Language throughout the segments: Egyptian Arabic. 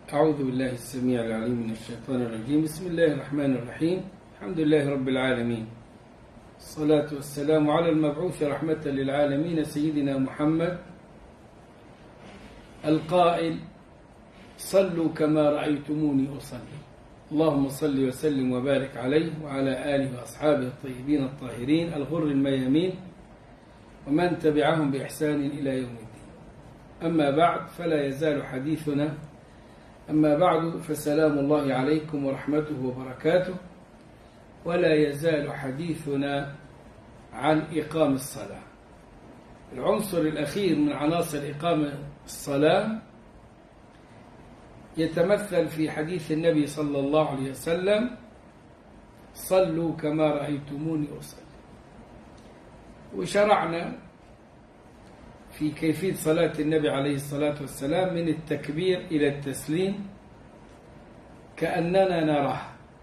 أعوذ بالله السميع العليم من الشيطان الرجيم بسم الله الرحمن الرحيم الحمد لله رب العالمين الصلاة والسلام على المبعوث رحمة للعالمين سيدنا محمد القائل صلوا كما رأيتموني أصلي اللهم صل وسلم وبارك عليه وعلى آله وأصحابه الطيبين الطاهرين الغر الميامين ومن تبعهم بإحسان إلى يوم الدين أما بعد فلا يزال حديثنا أما بعد فسلام الله عليكم ورحمته وبركاته ولا يزال حديثنا عن إقام الصلاة العنصر الأخير من عناصر إقام الصلاة يتمثل في حديث النبي صلى الله عليه وسلم صلوا كما رأيتموني أصلي وشرعنا في كيفية صلاة النبي عليه الصلاة والسلام من التكبير إلى التسليم كأننا نراه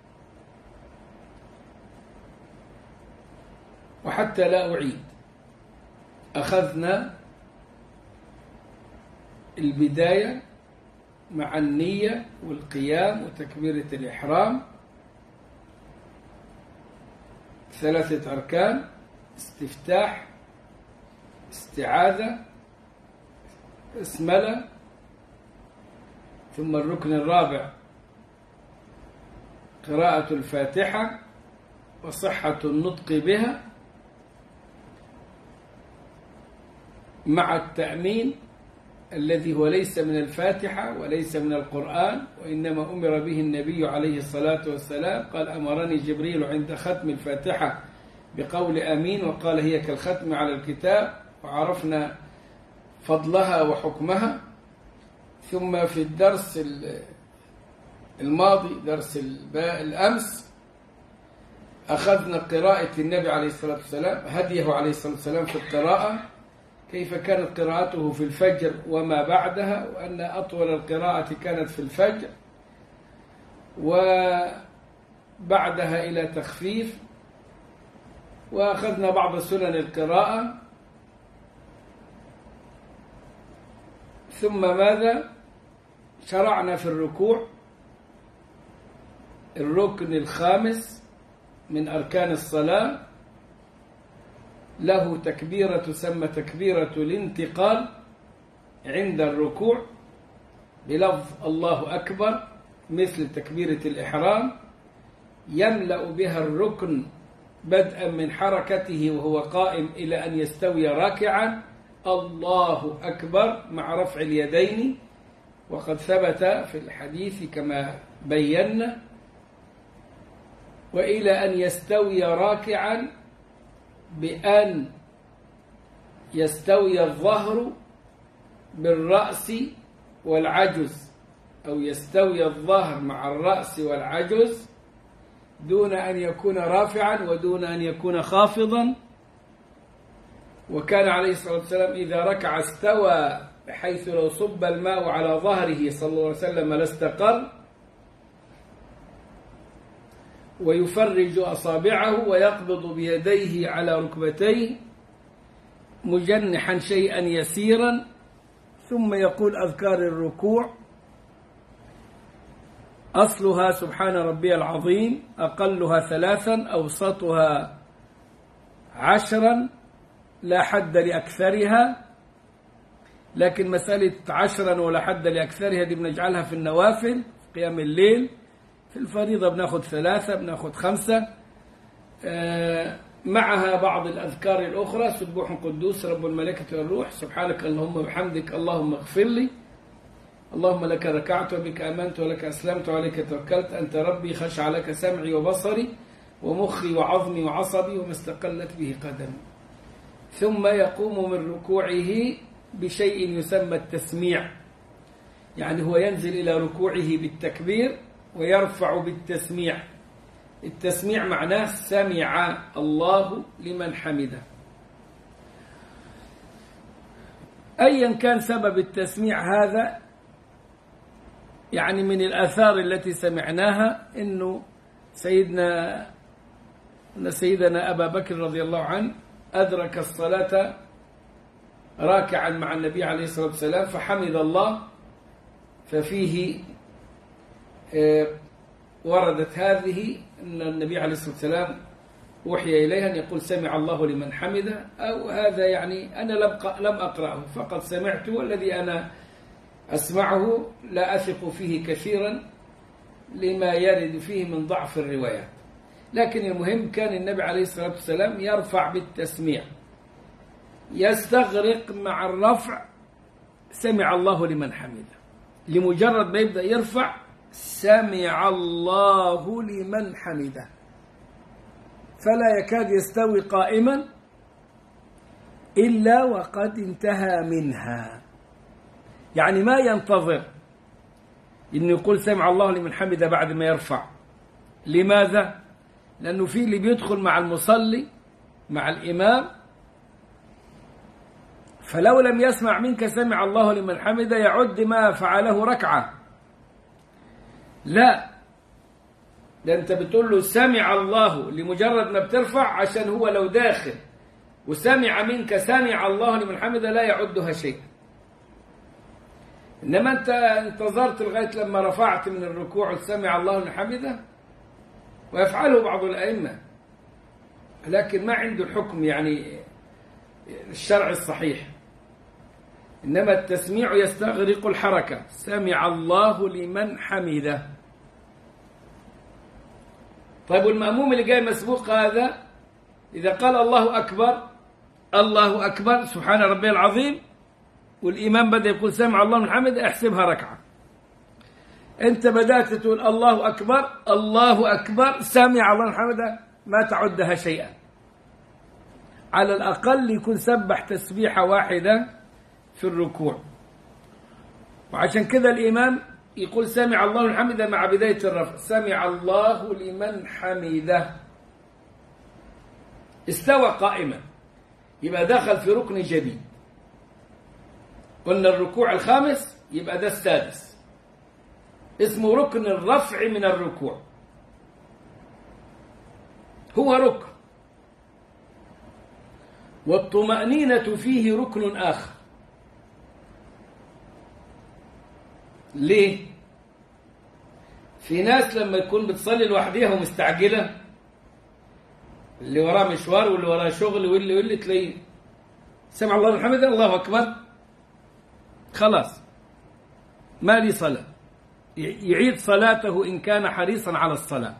وحتى لا أعيد أخذنا البداية مع النية والقيام وتكبيرة الإحرام ثلاثة أركان استفتاح استعاذة اسملة ثم الركن الرابع قراءة الفاتحة وصحة النطق بها مع التأمين الذي هو ليس من الفاتحة وليس من القرآن وإنما أمر به النبي عليه الصلاة والسلام قال أمرني جبريل عند ختم الفاتحة بقول أمين وقال هي كالختم على الكتاب وعرفنا فضلها وحكمها ثم في الدرس الماضي درس الأمس أخذنا قراءة النبي عليه الصلاة والسلام هديه عليه الصلاة والسلام في القراءة كيف كانت قراءته في الفجر وما بعدها وأن أطول القراءة كانت في الفجر وبعدها إلى تخفيف وأخذنا بعض سنن القراءة ثم ماذا شرعنا في الركوع الركن الخامس من أركان الصلاة له تكبيرة تسمى تكبيرة الانتقال عند الركوع بلفظ الله أكبر مثل تكبيرة الإحرام يملأ بها الركن بدءا من حركته وهو قائم إلى أن يستوي راكعا الله أكبر مع رفع اليدين وقد ثبت في الحديث كما بينا وإلى أن يستوي راكعا بأن يستوي الظهر بالرأس والعجز أو يستوي الظهر مع الرأس والعجز دون أن يكون رافعا ودون أن يكون خافضا وكان عليه الصلاة والسلام إذا ركع استوى بحيث لو صب الماء على ظهره صلى الله عليه وسلم لاستقر ويفرج أصابعه ويقبض بيديه على ركبتيه مجنحا شيئا يسيرا ثم يقول أذكار الركوع أصلها سبحان ربي العظيم أقلها ثلاثا أوسطها عشرا لا حد لأكثرها لكن مسألة عشرا ولا حد لأكثرها دي بنجعلها في النوافل في قيام الليل في الفريضة بناخد ثلاثة بناخد خمسة معها بعض الأذكار الأخرى سبوح قدوس رب الملائكة والروح سبحانك اللهم وبحمدك اللهم اغفر لي اللهم لك ركعت وبك آمنت ولك أسلمت وعليك توكلت أنت ربي خشع لك سمعي وبصري ومخي وعظمي وعصبي وما استقلت به قدمي ثم يقوم من ركوعه بشيء يسمى التسميع يعني هو ينزل إلى ركوعه بالتكبير ويرفع بالتسميع التسميع معناه سمع الله لمن حمده أيا كان سبب التسميع هذا يعني من الآثار التي سمعناها إنه سيدنا أن سيدنا أبا بكر رضي الله عنه أدرك الصلاة راكعا مع النبي عليه الصلاة والسلام فحمد الله ففيه آه، وردت هذه أن النبي عليه الصلاة والسلام أوحي إليها أن يقول سمع الله لمن حمده أو هذا يعني أنا لم ق- لم أقرأه فقط سمعته والذي أنا أسمعه لا أثق فيه كثيرا لما يرد فيه من ضعف الروايات لكن المهم كان النبي عليه الصلاة والسلام يرفع بالتسميع يستغرق مع الرفع سمع الله لمن حمده لمجرد ما يبدأ يرفع سمع الله لمن حمده فلا يكاد يستوي قائما إلا وقد انتهى منها يعني ما ينتظر إنه يقول سمع الله لمن حمده بعد ما يرفع لماذا؟ لأنه في اللي بيدخل مع المصلي مع الإمام فلو لم يسمع منك سمع الله لمن حمده يعد ما فعله ركعة لا ده انت بتقول له سمع الله لمجرد ما بترفع عشان هو لو داخل وسمع منك سمع الله لمن حمده لا يعدها شيء انما انت انتظرت لغايه لما رفعت من الركوع سمع الله لمن حمده ويفعله بعض الائمه لكن ما عنده الحكم يعني الشرع الصحيح انما التسميع يستغرق الحركه سمع الله لمن حمده طيب والمأموم اللي جاي مسبوق هذا إذا قال الله أكبر الله أكبر سبحان ربي العظيم والإمام بدأ يقول سمع الله من حمد احسبها ركعة أنت بدأت تقول الله أكبر الله أكبر سمع الله من حمده ما تعدها شيئا على الأقل يكون سبح تسبيحة واحدة في الركوع وعشان كذا الإمام يقول سمع الله لمن حمده مع بداية الرفع سمع الله لمن حمده استوى قائما يبقى دخل في ركن جديد قلنا الركوع الخامس يبقى ده السادس اسمه ركن الرفع من الركوع هو ركن والطمأنينة فيه ركن آخر ليه؟ في ناس لما يكون بتصلي لوحديها ومستعجلة اللي وراه مشوار واللي وراه شغل واللي واللي تلاقيه سمع الله لمن حمده الله أكبر خلاص ما لي صلاة يعيد صلاته إن كان حريصا على الصلاة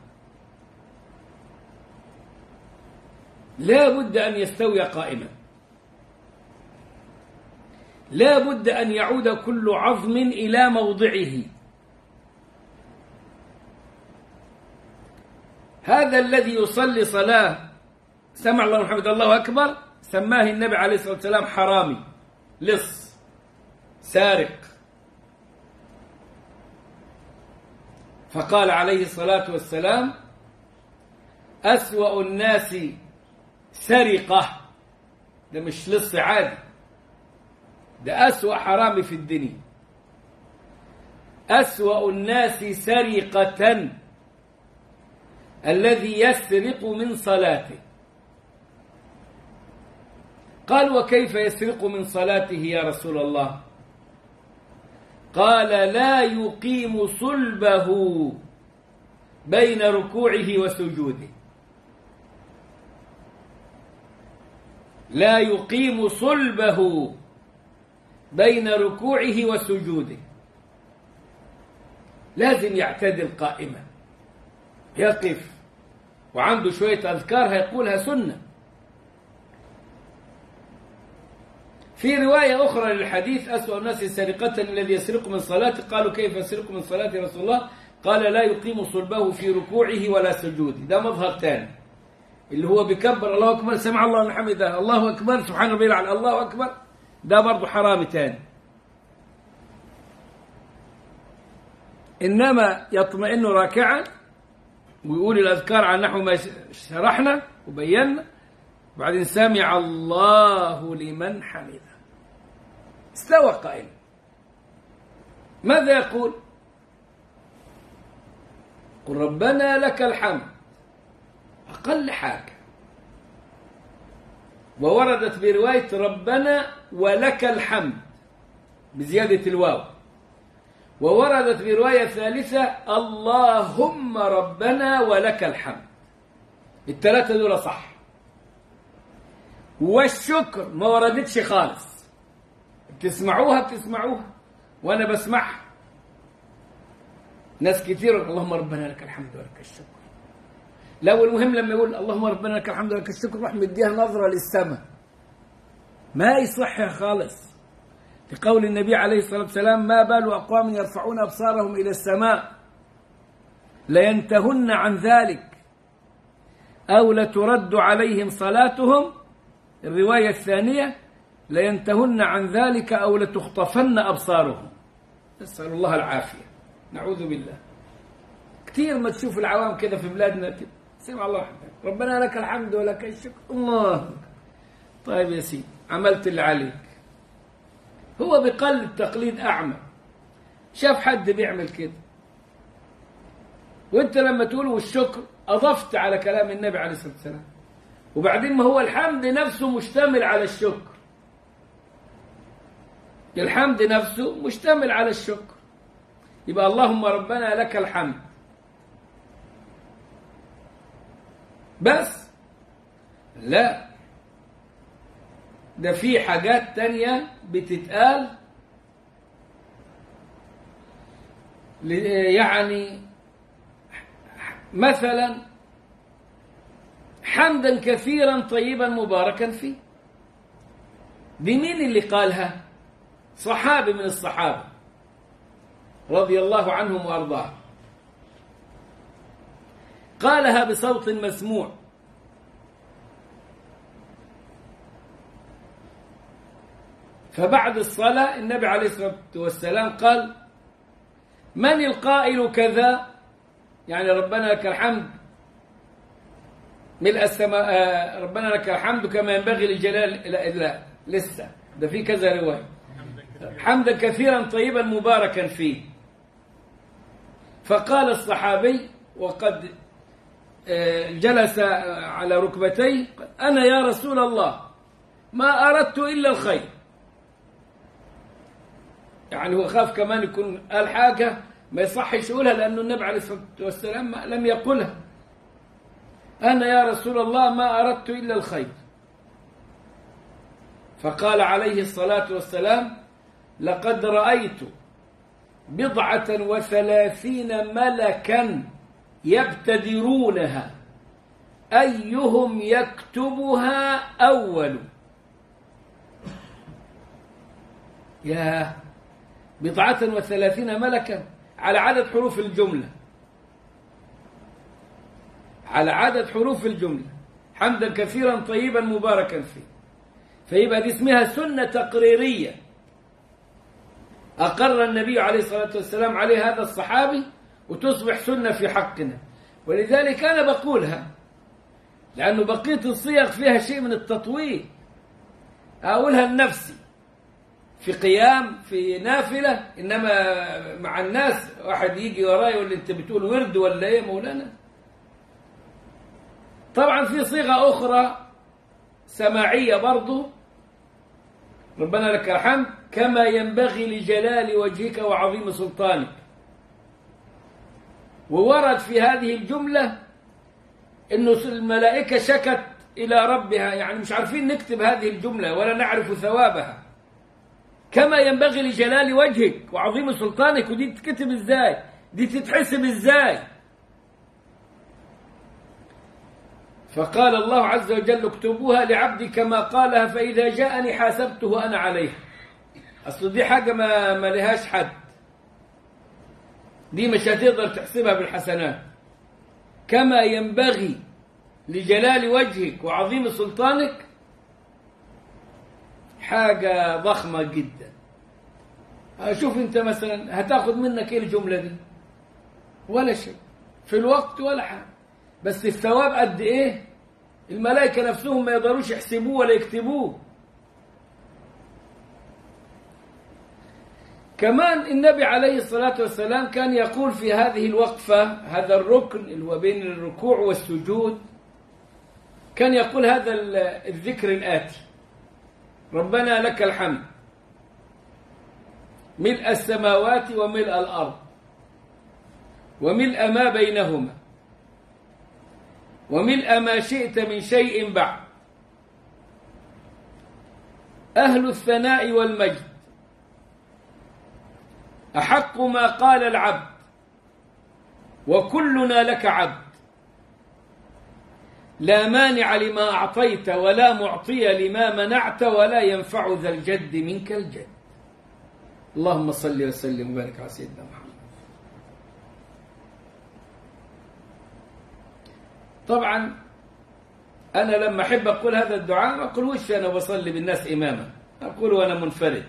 لا بد أن يستوي قائما لا بد أن يعود كل عظم إلى موضعه هذا الذي يصلي صلاة سمع الله محمد الله أكبر سماه النبي عليه الصلاة والسلام حرامي لص سارق فقال عليه الصلاة والسلام أسوأ الناس سرقة ده مش لص عادي ده أسوأ حرامي في الدنيا أسوأ الناس سرقة الذي يسرق من صلاته قال وكيف يسرق من صلاته يا رسول الله قال لا يقيم صلبه بين ركوعه وسجوده لا يقيم صلبه بين ركوعه وسجوده لازم يعتدل قائما يقف وعنده شوية أذكار هيقولها سنة في رواية أخرى للحديث أسوأ الناس سرقة الذي يسرق من صلاته قالوا كيف يسرق من صلاة رسول الله قال لا يقيم صلبه في ركوعه ولا سجوده ده مظهر ثاني اللي هو بكبر الله أكبر سمع الله من حمده الله أكبر سبحان ربي العلى الله أكبر ده برضه حرام تاني إنما يطمئن راكعا ويقول الأذكار على نحو ما شرحنا وبينا وبعدين سمع الله لمن حمده استوى قائما ماذا يقول قل ربنا لك الحمد أقل حاجة ووردت برواية ربنا ولك الحمد بزيادة الواو ووردت في رواية ثالثة اللهم ربنا ولك الحمد الثلاثة دول صح والشكر ما وردتش خالص بتسمعوها بتسمعوها وانا بسمعها ناس كتير اللهم ربنا لك الحمد ولك الشكر لو المهم لما يقول اللهم ربنا لك الحمد ولك الشكر روح مديها نظرة للسماء ما يصح خالص لقول النبي عليه الصلاة والسلام ما بال أقوام يرفعون أبصارهم إلى السماء لينتهن عن ذلك أو لترد عليهم صلاتهم الرواية الثانية لينتهن عن ذلك أو لتخطفن أبصارهم نسأل الله العافية نعوذ بالله كثير ما تشوف العوام كده في بلادنا كده سمع الله حمد. ربنا لك الحمد ولك الشكر الله طيب يا سيدي عملت اللي عليك هو بقلب تقليد أعمى شاف حد بيعمل كده وانت لما تقول والشكر أضفت على كلام النبي عليه الصلاة والسلام وبعدين ما هو الحمد نفسه مشتمل على الشكر الحمد نفسه مشتمل على الشكر يبقى اللهم ربنا لك الحمد بس لا ده في حاجات تانية بتتقال يعني مثلا حمدا كثيرا طيبا مباركا فيه دي مين اللي قالها صحابي من الصحابة رضي الله عنهم وأرضاهم قالها بصوت مسموع فبعد الصلاة النبي عليه الصلاة والسلام قال من القائل كذا يعني ربنا لك الحمد ملء السماء ربنا لك الحمد كما ينبغي لجلال لا, لا لسه ده في كذا رواية حمدا كثيرا طيبا مباركا فيه فقال الصحابي وقد جلس على ركبتيه أنا يا رسول الله ما أردت إلا الخير يعني هو خاف كمان يكون قال حاجة ما يصحش يقولها لأنه النبي عليه الصلاة والسلام لم يقلها أنا يا رسول الله ما أردت إلا الخير فقال عليه الصلاة والسلام لقد رأيت بضعة وثلاثين ملكا يبتدرونها أيهم يكتبها أول يا بضعة وثلاثين ملكا على عدد حروف الجملة على عدد حروف الجملة حمدا كثيرا طيبا مباركا فيه فيبقى دي اسمها سنة تقريرية أقر النبي عليه الصلاة والسلام عليه هذا الصحابي وتصبح سنة في حقنا ولذلك أنا بقولها لأنه بقية الصيغ فيها شيء من التطويل أقولها لنفسي في قيام في نافلة إنما مع الناس واحد يجي وراي يقول لي أنت بتقول ورد ولا إيه مولانا طبعا في صيغة أخرى سماعية برضو ربنا لك الحمد كما ينبغي لجلال وجهك وعظيم سلطانك وورد في هذه الجملة أنه الملائكة شكت إلى ربها يعني مش عارفين نكتب هذه الجملة ولا نعرف ثوابها كما ينبغي لجلال وجهك وعظيم سلطانك ودي تتكتب ازاي دي تتحسب ازاي فقال الله عز وجل اكتبوها لعبدي كما قالها فإذا جاءني حاسبته أنا عليها أصل دي حاجة ما, ما لهاش حد دي مش هتقدر تحسبها بالحسنات كما ينبغي لجلال وجهك وعظيم سلطانك حاجة ضخمة جدا شوف انت مثلا هتاخد منك ايه الجملة دي ولا شيء في الوقت ولا حاجة بس الثواب قد ايه الملائكة نفسهم ما يقدروش يحسبوه ولا يكتبوه كمان النبي عليه الصلاة والسلام كان يقول في هذه الوقفة هذا الركن اللي هو بين الركوع والسجود كان يقول هذا الذكر الآتي ربنا لك الحمد ملء السماوات وملء الأرض وملء ما بينهما وملء ما شئت من شيء بعد أهل الثناء والمجد أحق ما قال العبد وكلنا لك عبد لا مانع لما أعطيت ولا معطي لما منعت ولا ينفع ذا الجد منك الجد اللهم صل وسلم وبارك على سيدنا محمد طبعا أنا لما أحب أقول هذا الدعاء ما أقولوش أنا بصلي بالناس إماما أقول وأنا منفرد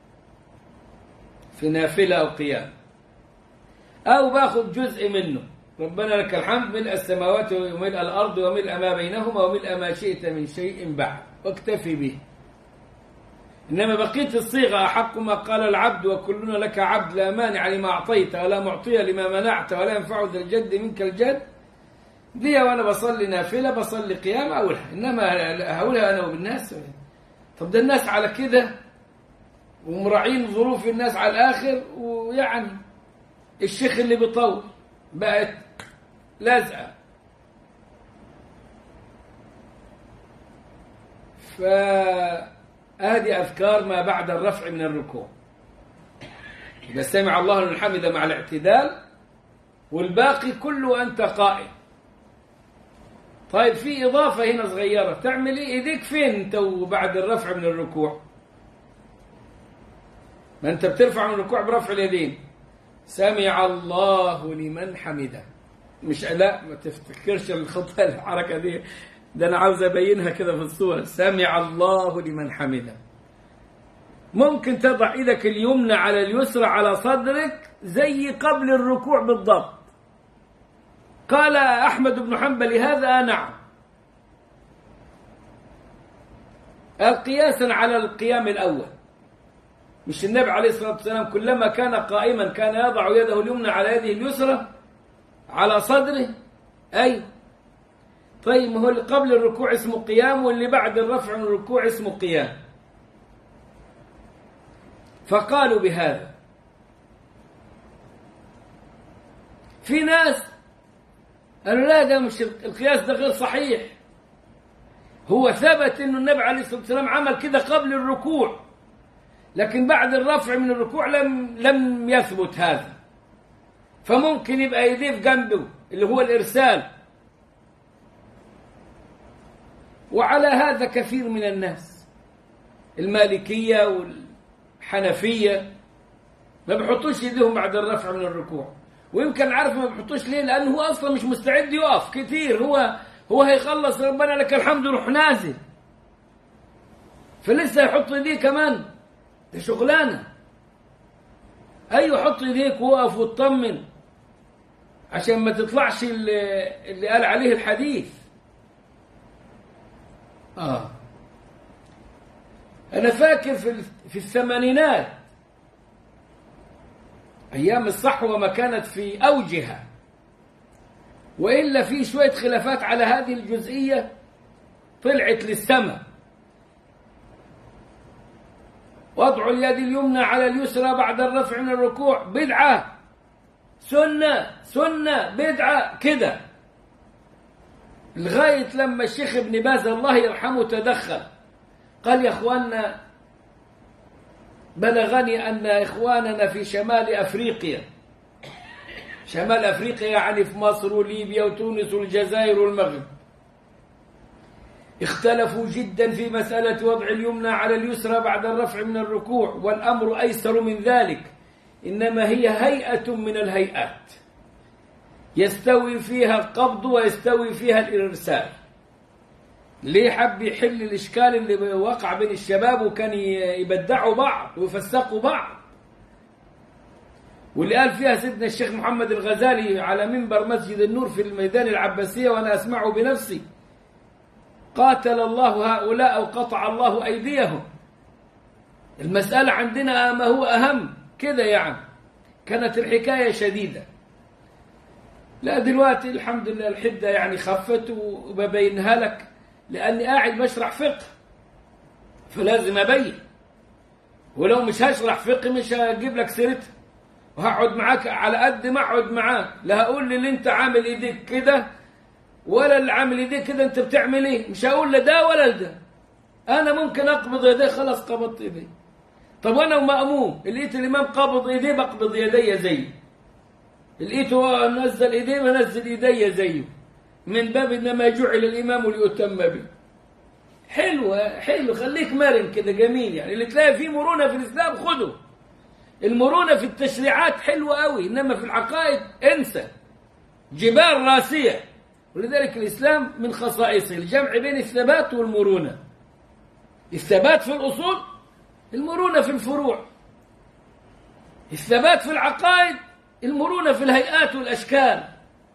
في نافلة أو قيام أو باخذ جزء منه ربنا لك الحمد ملء السماوات وملء الأرض وملء ما بينهما وملء ما شئت من شيء بعد واكتفي به إنما بقية الصيغة أحق ما قال العبد وكلنا لك عبد لا مانع لما أعطيت ولا معطي لما منعت ولا ينفع ذا الجد منك الجد دي وأنا بصلي نافلة بصلي قيام أقولها إنما هقولها أنا وبالناس طب ده الناس على كده ومراعين ظروف الناس على الآخر ويعني الشيخ اللي بيطول بقت لازقة فهذه أذكار ما بعد الرفع من الركوع إذا سمع الله لمن حمد مع الاعتدال والباقي كله أنت قائم طيب في إضافة هنا صغيرة تعمل إيه إيديك فين أنت وبعد الرفع من الركوع ما أنت بترفع من الركوع برفع اليدين سمع الله لمن حمده مش لا ما تفتكرش الخطأ الحركة دي ده أنا عاوز أبينها كده في الصورة سمع الله لمن حمده ممكن تضع إيدك اليمنى على اليسرى على صدرك زي قبل الركوع بالضبط قال أحمد بن حنبل هذا نعم قياسا على القيام الأول مش النبي عليه الصلاة والسلام كلما كان قائما كان يضع يده اليمنى على يده اليسرى على صدره أي طيب ما هو اللي قبل الركوع اسمه قيام واللي بعد الرفع من الركوع اسمه قيام فقالوا بهذا في ناس قالوا لا ده مش القياس ده غير صحيح هو ثبت انه النبي عليه الصلاه والسلام عمل كده قبل الركوع لكن بعد الرفع من الركوع لم لم يثبت هذا فممكن يبقى يضيف جنبه اللي هو الارسال وعلى هذا كثير من الناس المالكيه والحنفيه ما بيحطوش ايديهم بعد الرفع من الركوع ويمكن عارف ما بيحطوش ليه لانه هو اصلا مش مستعد يقف كتير هو هو هيخلص ربنا لك الحمد يروح نازل فلسه يحط ايديه كمان دي شغلانه ايوه حط ايديك وقف واطمن عشان ما تطلعش اللي, اللي قال عليه الحديث اه انا فاكر في في الثمانينات أيام الصحوة ما كانت في أوجها وإلا في شوية خلافات على هذه الجزئية طلعت للسماء وضع اليد اليمنى على اليسرى بعد الرفع من الركوع بدعة سنة سنة بدعة كده لغاية لما الشيخ ابن باز الله يرحمه تدخل قال يا اخواننا بلغني أن إخواننا في شمال أفريقيا شمال أفريقيا يعني في مصر وليبيا وتونس والجزائر والمغرب اختلفوا جدا في مسألة وضع اليمنى على اليسرى بعد الرفع من الركوع والأمر أيسر من ذلك إنما هي هيئة من الهيئات يستوي فيها القبض ويستوي فيها الإرسال ليه حب يحل الإشكال اللي وقع بين الشباب وكان يبدعوا بعض ويفسقوا بعض واللي قال فيها سيدنا الشيخ محمد الغزالي على منبر مسجد النور في الميدان العباسية وأنا أسمعه بنفسي قاتل الله هؤلاء أو قطع الله أيديهم المسألة عندنا ما هو أهم كده يعني كانت الحكاية شديدة لا دلوقتي الحمد لله الحدة يعني خفت وببينها لك لأني قاعد بشرح فقه فلازم أبين ولو مش هشرح فقه مش هجيب لك سيرتها وهقعد معاك على قد ما اقعد معاك لا هقول لي اللي انت عامل ايديك كده ولا اللي عامل ايديك كده انت بتعمل ايه مش هقول لده ولا لده انا ممكن اقبض يدي خلاص قبضت ايدي طب وانا ومأموم لقيت الامام قابض ايديه بقبض يدي زيه لقيته نزل ايديه بنزل ايدي زيه من باب انما جعل الامام ليتم به حلوة حلو خليك مرن كده جميل يعني اللي تلاقي فيه مرونة في الإسلام خده المرونة في التشريعات حلوة قوي إنما في العقائد انسى جبال راسية ولذلك الإسلام من خصائصه الجمع بين الثبات والمرونة الثبات في الأصول المرونة في الفروع الثبات في العقائد المرونة في الهيئات والأشكال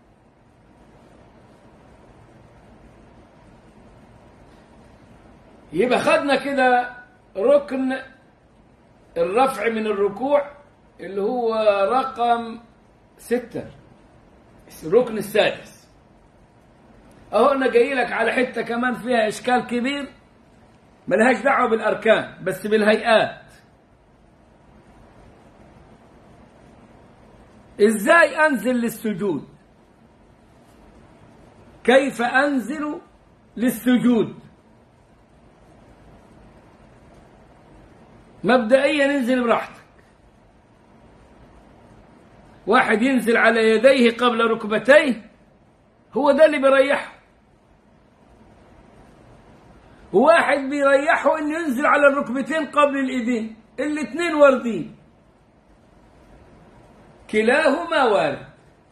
يبقى خدنا كده ركن الرفع من الركوع اللي هو رقم ستة الركن السادس اهو انا جاي لك على حته كمان فيها اشكال كبير ملهاش دعوه بالاركان بس بالهيئات ازاي انزل للسجود كيف انزل للسجود مبدئيا انزل براحتك واحد ينزل على يديه قبل ركبتيه هو ده اللي بيريحه وواحد بيريحه انه ينزل على الركبتين قبل الايدين الاثنين واردين كلاهما وارد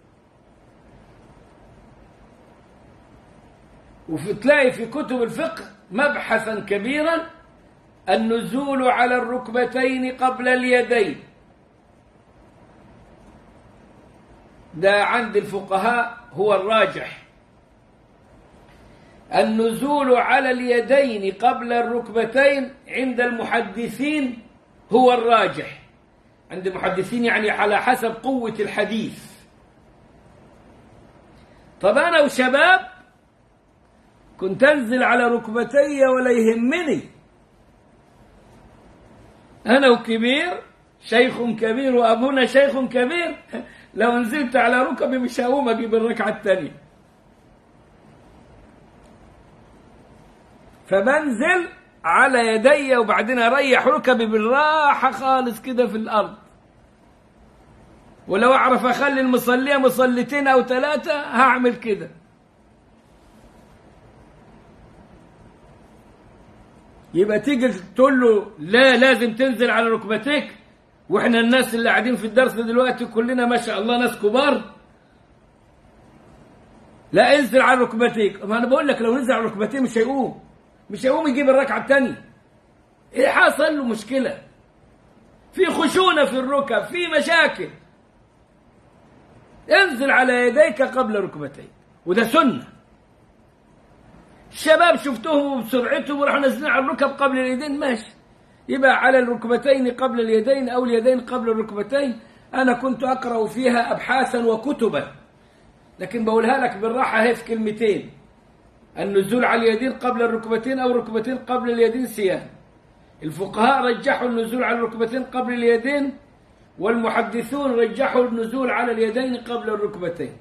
وتلاقي في كتب الفقه مبحثا كبيرا النزول على الركبتين قبل اليدين ده عند الفقهاء هو الراجح النزول على اليدين قبل الركبتين عند المحدثين هو الراجح عند المحدثين يعني على حسب قوة الحديث طب أنا وشباب كنت أنزل على ركبتي ولا يهمني أنا وكبير شيخ كبير وأبونا شيخ كبير لو نزلت على ركبي مش هقوم أجيب الركعة الثانية فبنزل على يدي وبعدين أريح ركبي بالراحة خالص كده في الأرض ولو أعرف أخلي المصلية مصلتين أو ثلاثة هعمل كده يبقى تيجي تقول له لا لازم تنزل على ركبتيك واحنا الناس اللي قاعدين في الدرس دلوقتي كلنا ما شاء الله ناس كبار لا انزل على ركبتيك ما انا بقول لك لو نزل على ركبتيه مش هيقوم مش هيقوم يجيب الركعه الثانيه ايه حصل له مشكله في خشونه في الركب في مشاكل انزل على يديك قبل ركبتيك وده سنه الشباب شفتهم بسرعتهم وراحوا نازلين على الركب قبل اليدين ماشي يبقى على الركبتين قبل اليدين او اليدين قبل الركبتين انا كنت اقرا فيها ابحاثا وكتبا لكن بقولها لك بالراحه هي في كلمتين النزول على اليدين قبل الركبتين او الركبتين قبل اليدين سيان الفقهاء رجحوا النزول على الركبتين قبل اليدين والمحدثون رجحوا النزول على اليدين قبل الركبتين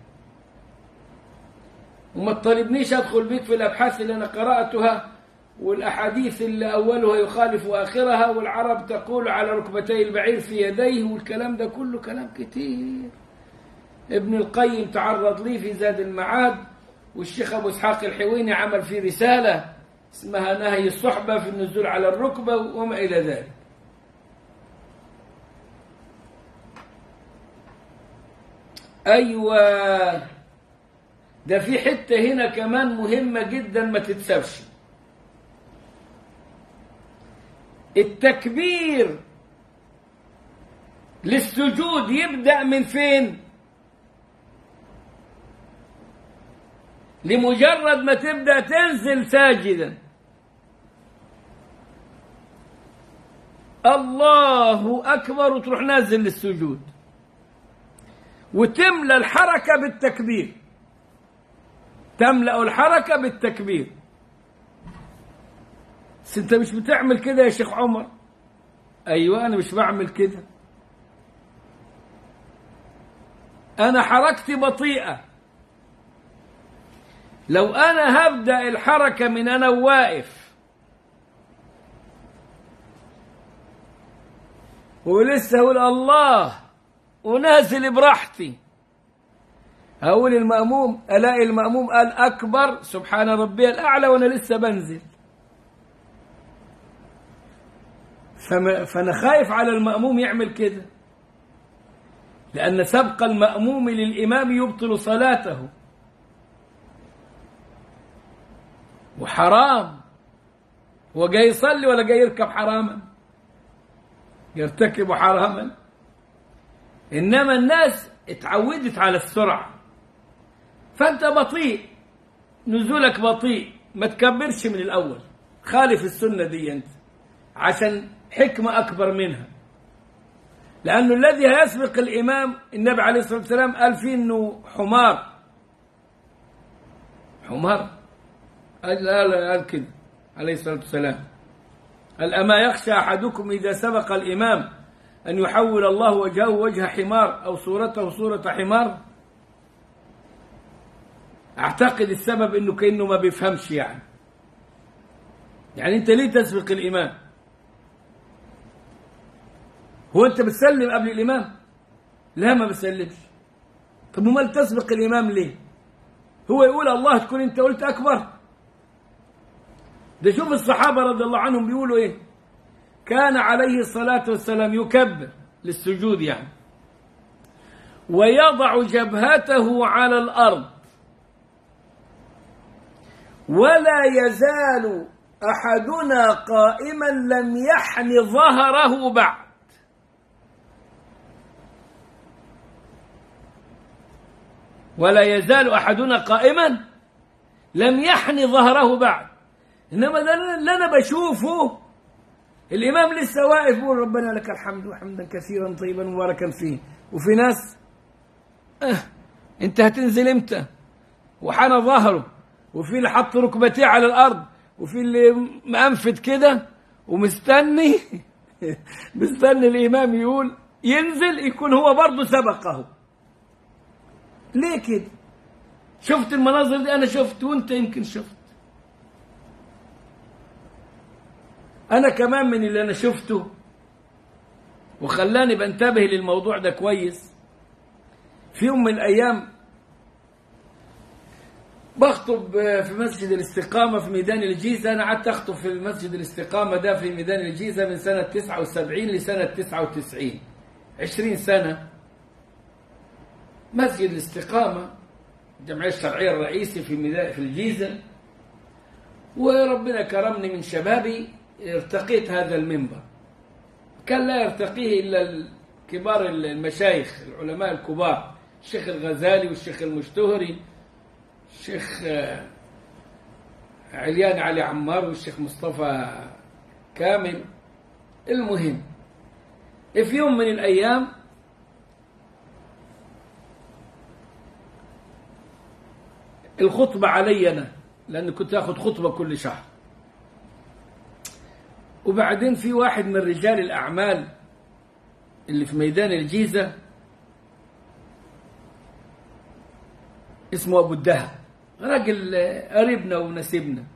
وما تطالبنيش ادخل بيك في الابحاث اللي انا قراتها والاحاديث اللي اولها يخالف اخرها والعرب تقول على ركبتي البعير في يديه والكلام ده كله كلام كتير ابن القيم تعرض لي في زاد المعاد والشيخ ابو اسحاق الحويني عمل في رساله اسمها نهي الصحبه في النزول على الركبه وما الى ذلك ايوه ده في حته هنا كمان مهمه جدا ما تتسابش التكبير للسجود يبدا من فين لمجرد ما تبدا تنزل ساجدا الله اكبر وتروح نازل للسجود وتملى الحركه بالتكبير تملا الحركه بالتكبير بس انت مش بتعمل كده يا شيخ عمر ايوه انا مش بعمل كده انا حركتي بطيئه لو انا هبدا الحركه من انا واقف ولسه اقول الله ونازل براحتي هقول المأموم ألاقي المأموم قال أكبر سبحان ربي الأعلى وأنا لسه بنزل فما فأنا خايف على المأموم يعمل كده لأن سبق المأموم للإمام يبطل صلاته وحرام هو جاي يصلي ولا جاي يركب حراما يرتكب حراما إنما الناس اتعودت على السرعة فأنت بطيء نزولك بطيء ما تكبرش من الأول خالف السنة دي أنت عشان حكمة أكبر منها لأنه الذي هيسبق الإمام النبي عليه الصلاة والسلام قال فيه أنه حمار حمار قال لا لا قال كده عليه الصلاة والسلام قال أما يخشى أحدكم إذا سبق الإمام أن يحول الله وجهه وجه حمار أو صورته صورة حمار أعتقد السبب أنه كأنه ما بيفهمش يعني يعني أنت ليه تسبق الإمام هو أنت بتسلم قبل الإمام لا ما بسلمش طب وما تسبق الإمام ليه هو يقول الله تكون أنت قلت أكبر ده شوف الصحابة رضي الله عنهم بيقولوا إيه كان عليه الصلاة والسلام يكبر للسجود يعني ويضع جبهته على الأرض ولا يزال أحدنا قائما لم يحن ظهره بعد ولا يزال أحدنا قائما لم يحن ظهره بعد إنما ده اللي أنا بشوفه الإمام لسه واقف يقول ربنا لك الحمد وحمدا كثيرا طيبا مباركا فيه وفي ناس اه انت هتنزل امتى وحنى ظهره وفي اللي حط ركبتيه على الارض وفي اللي مأنفد كده ومستني مستني الامام يقول ينزل يكون هو برضه سبقه ليه كده شفت المناظر دي انا شفت وانت يمكن شفت انا كمان من اللي انا شفته وخلاني بنتبه للموضوع ده كويس في يوم من الايام بخطب في مسجد الاستقامة في ميدان الجيزة أنا قعدت أخطب في مسجد الاستقامة ده في ميدان الجيزة من سنة 79 لسنة 99 20 سنة مسجد الاستقامة الجمعية الشرعية الرئيسي في ميدان في الجيزة وربنا كرمني من شبابي ارتقيت هذا المنبر كان لا يرتقيه إلا كبار المشايخ العلماء الكبار الشيخ الغزالي والشيخ المشتهري الشيخ عليان علي عمار والشيخ مصطفى كامل المهم في يوم من الأيام الخطبة علي أنا لأن كنت أخذ خطبة كل شهر وبعدين في واحد من رجال الأعمال اللي في ميدان الجيزة اسمه أبو الدهب راجل قريبنا ونسيبنا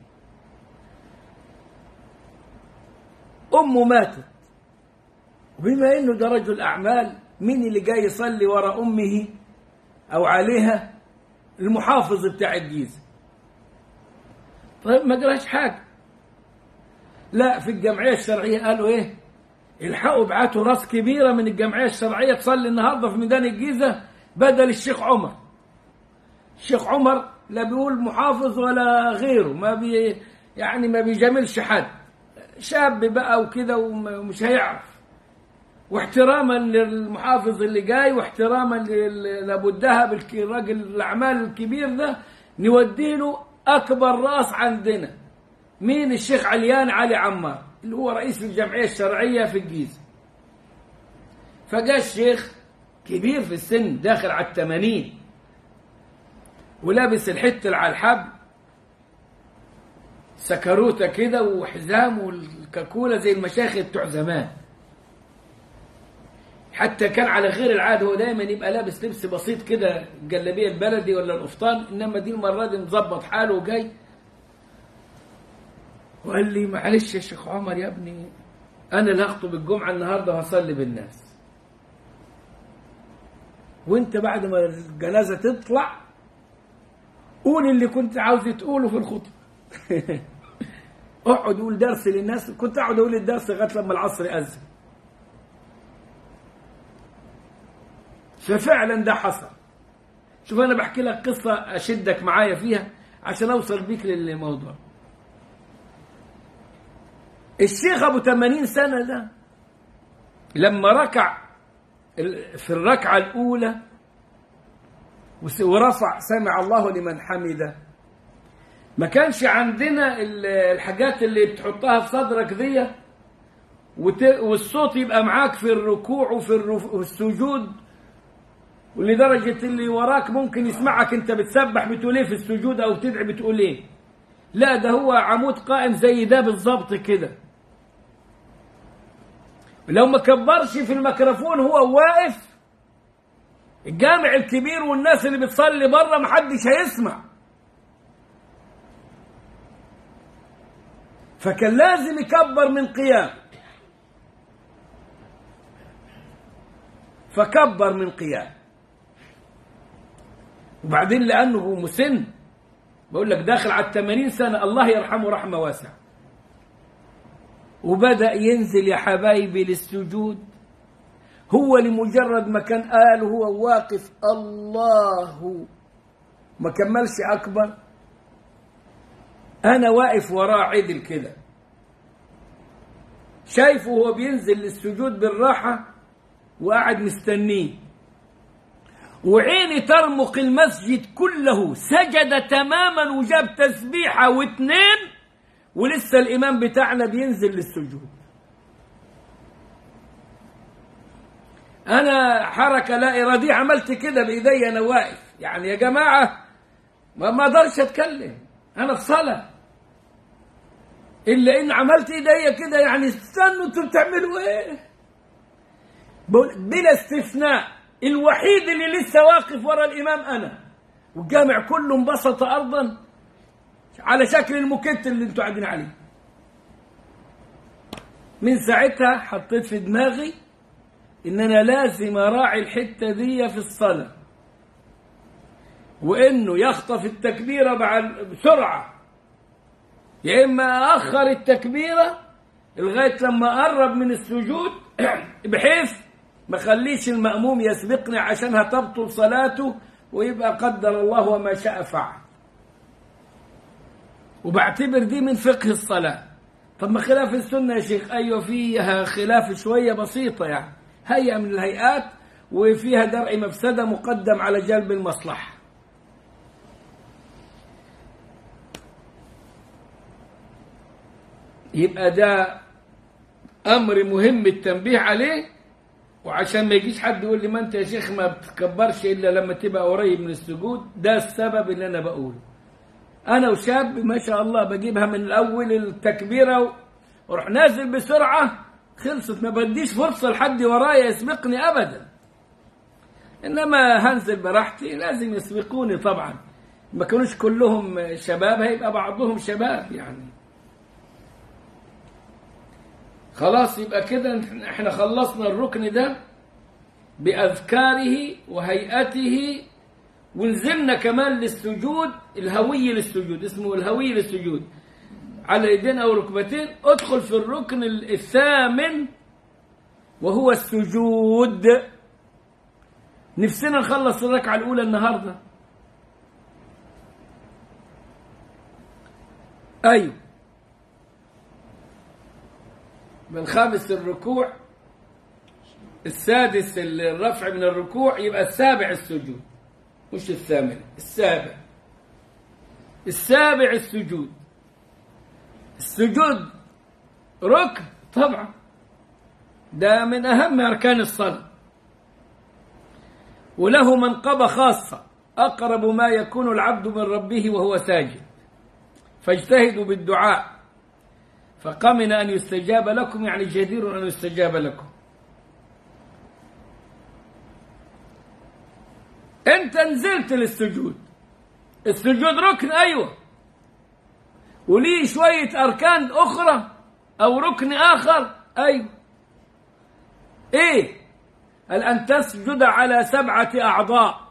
أمه ماتت وبما إنه ده رجل أعمال مين اللي جاي يصلي ورا أمه أو عليها المحافظ بتاع الجيزة طيب ما جراش حاجة لا في الجمعية الشرعية قالوا إيه الحقوا ابعتوا راس كبيرة من الجمعية الشرعية تصلي النهاردة في ميدان الجيزة بدل الشيخ عمر الشيخ عمر لا بيقول محافظ ولا غيره ما بي يعني ما بيجاملش حد شاب بقى وكده ومش هيعرف واحتراما للمحافظ اللي جاي واحتراما لابو الدهب الراجل الاعمال الكبير ده نودي له اكبر راس عندنا مين الشيخ عليان علي عمار اللي هو رئيس الجمعيه الشرعيه في الجيزه فجاء الشيخ كبير في السن داخل على الثمانين ولابس الحتة على الحبل سكروته كده وحزام والكاكوله زي المشايخ بتوع زمان حتى كان على غير العاده هو دايما يبقى لابس لبس بسيط كده الجلابيه البلدي ولا القفطان انما دي المره دي مظبط حاله وجاي وقال لي معلش يا شيخ عمر يا ابني انا اللي هخطب الجمعه النهارده وهصلي بالناس وانت بعد ما الجنازه تطلع قول اللي كنت عاوز تقوله في الخطبه اقعد قول درس للناس كنت اقعد اقول الدرس لغايه لما العصر اذن ففعلا ده حصل شوف انا بحكي لك قصه اشدك معايا فيها عشان اوصل بيك للموضوع الشيخ ابو 80 سنه ده لما ركع في الركعه الاولى ورفع سمع الله لمن حمده ما كانش عندنا الحاجات اللي بتحطها في صدرك دي والصوت يبقى معاك في الركوع وفي السجود ولدرجة اللي وراك ممكن يسمعك انت بتسبح بتقول ايه في السجود او تدعي بتقول ايه لا ده هو عمود قائم زي ده بالظبط كده لو ما كبرش في الميكروفون هو واقف الجامع الكبير والناس اللي بتصلي بره محدش هيسمع فكان لازم يكبر من قيام فكبر من قيام وبعدين لأنه مسن بقول لك داخل على الثمانين سنة الله يرحمه رحمة واسعة وبدأ ينزل يا حبايبي للسجود هو لمجرد ما كان قال هو واقف الله ما كملش أكبر أنا واقف وراه عدل كده شايفه هو بينزل للسجود بالراحة وقاعد مستنيه وعيني ترمق المسجد كله سجد تماما وجاب تسبيحة واثنين ولسه الإمام بتاعنا بينزل للسجود أنا حركة لا إرادية عملت كده بإيدي أنا واقف يعني يا جماعة ما ما أقدرش أتكلم أنا في صلاة إلا إن عملت إيديا كده يعني استنوا أنتوا بتعملوا إيه بلا استثناء الوحيد اللي لسه واقف ورا الإمام أنا والجامع كله انبسط أرضا على شكل الموكيت اللي انتوا قاعدين عليه من ساعتها حطيت في دماغي ان انا لازم اراعي الحته دي في الصلاه وانه يخطف التكبيره بعد بسرعه يا اما اخر التكبيره لغايه لما اقرب من السجود بحيث ما خليش المأموم يسبقني عشانها تبطل صلاته ويبقى قدر الله وما شاء فعل وبعتبر دي من فقه الصلاة طب ما خلاف السنة يا شيخ أيوة فيها خلاف شوية بسيطة يعني هيئة من الهيئات وفيها درء مفسدة مقدم على جلب المصلحة يبقى ده أمر مهم التنبيه عليه وعشان ما يجيش حد يقول لي ما أنت يا شيخ ما بتكبرش إلا لما تبقى قريب من السجود ده السبب اللي أنا بقوله انا وشاب ما شاء الله بجيبها من الاول التكبيره واروح نازل بسرعه خلصت ما بديش فرصه لحد ورايا يسبقني ابدا انما هنزل براحتي لازم يسبقوني طبعا ما كانوش كلهم شباب هيبقى بعضهم شباب يعني خلاص يبقى كده احنا خلصنا الركن ده باذكاره وهيئته ونزلنا كمان للسجود الهوي للسجود اسمه الهوي للسجود على ايدين او ركبتين ادخل في الركن الثامن وهو السجود نفسنا نخلص الركعة الأولى النهاردة أيوه بالخامس الركوع السادس الرفع من الركوع يبقى السابع السجود مش الثامن السابع السابع السجود السجود ركن طبعا ده من أهم أركان الصلاة وله منقبة خاصة أقرب ما يكون العبد من ربه وهو ساجد فاجتهدوا بالدعاء فقمن أن يستجاب لكم يعني جدير أن يستجاب لكم انت نزلت للسجود السجود ركن ايوه وليه شويه اركان اخرى او ركن اخر ايوه ايه هل ان تسجد على سبعه اعضاء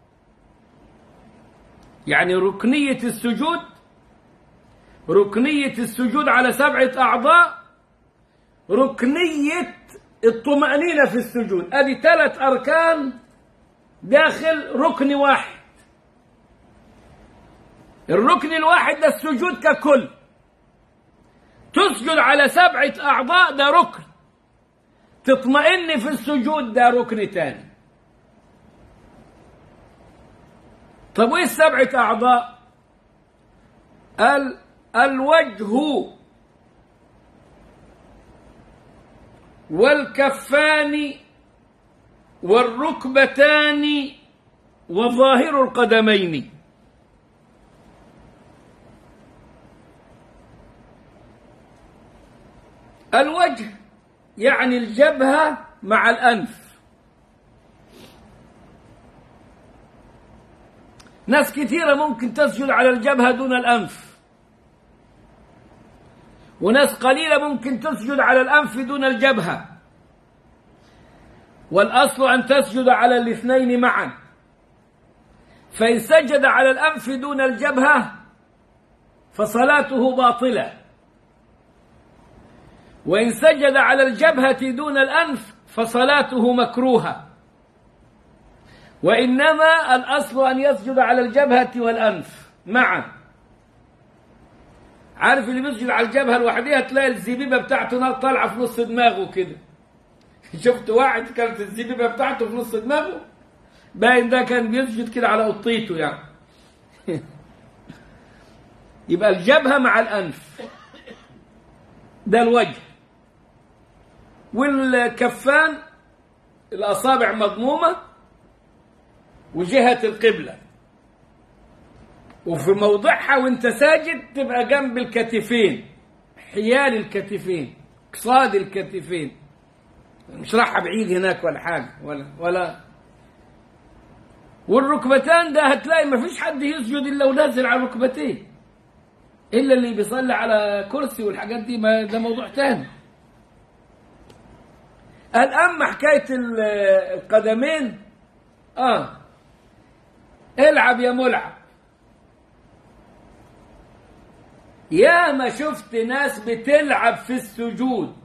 يعني ركنيه السجود ركنيه السجود على سبعه اعضاء ركنيه الطمانينه في السجود ادي ثلاث اركان داخل ركن واحد الركن الواحد ده السجود ككل تسجد على سبعة أعضاء ده ركن تطمئن في السجود ده ركن تاني طب وإيه السبعة أعضاء ال الوجه والكفان والركبتان وظاهر القدمين الوجه يعني الجبهة مع الأنف ناس كثيرة ممكن تسجد على الجبهة دون الأنف وناس قليلة ممكن تسجد على الأنف دون الجبهة والأصل أن تسجد على الاثنين معا فإن سجد على الأنف دون الجبهة فصلاته باطلة وإن سجد على الجبهة دون الأنف فصلاته مكروهة وإنما الأصل أن يسجد على الجبهة والأنف معا عارف اللي بيسجد على الجبهة لوحدها تلاقي الزبيبة بتاعته طالعة في نص دماغه كده شفت واحد كانت الزبيبة بتاعته في نص دماغه باين ده كان بيسجد كده على قطيته يعني يبقى الجبهة مع الأنف ده الوجه والكفان الأصابع مضمومة وجهة القبلة وفي موضعها وانت ساجد تبقى جنب الكتفين حيال الكتفين قصاد الكتفين مش رايحة بعيد هناك ولا حاجة ولا ولا والركبتان ده هتلاقي ما فيش حد يسجد الا ونازل على ركبتيه الا اللي بيصلي على كرسي والحاجات دي ما ده موضوع تاني الأما حكاية القدمين اه العب يا ملعب يا ما شفت ناس بتلعب في السجود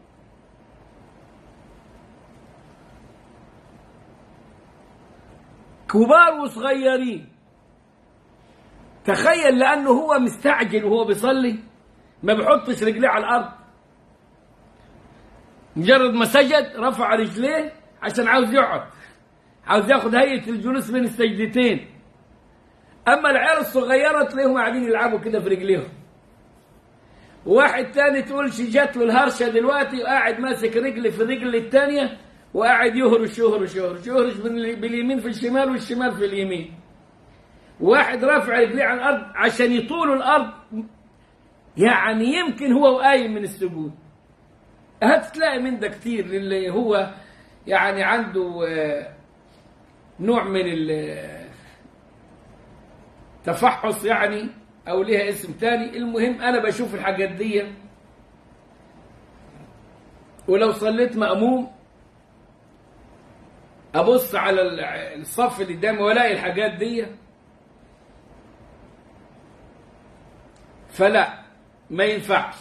كبار وصغيرين تخيل لأنه هو مستعجل وهو بيصلي ما بيحطش رجليه على الأرض مجرد ما سجد رفع رجليه عشان عاوز يقعد عاوز ياخد هيئة الجلوس بين السجدتين أما العيال الصغيرة تلاقيهم قاعدين يلعبوا كده في رجليهم واحد تاني تقول جات له الهرشة دلوقتي وقاعد ماسك رجل في الرجل التانية وقاعد يهرش يهرش يهرش يهرش باليمين في الشمال والشمال في اليمين واحد رافع رجليه على الأرض عشان يطول الأرض يعني يمكن هو قايم من السجود هتلاقي من ده كتير للي هو يعني عنده نوع من التفحص يعني او ليها اسم تاني المهم انا بشوف الحاجات دي ولو صليت مأموم ابص على الصف اللي قدامي والاقي الحاجات دي فلا ما ينفعش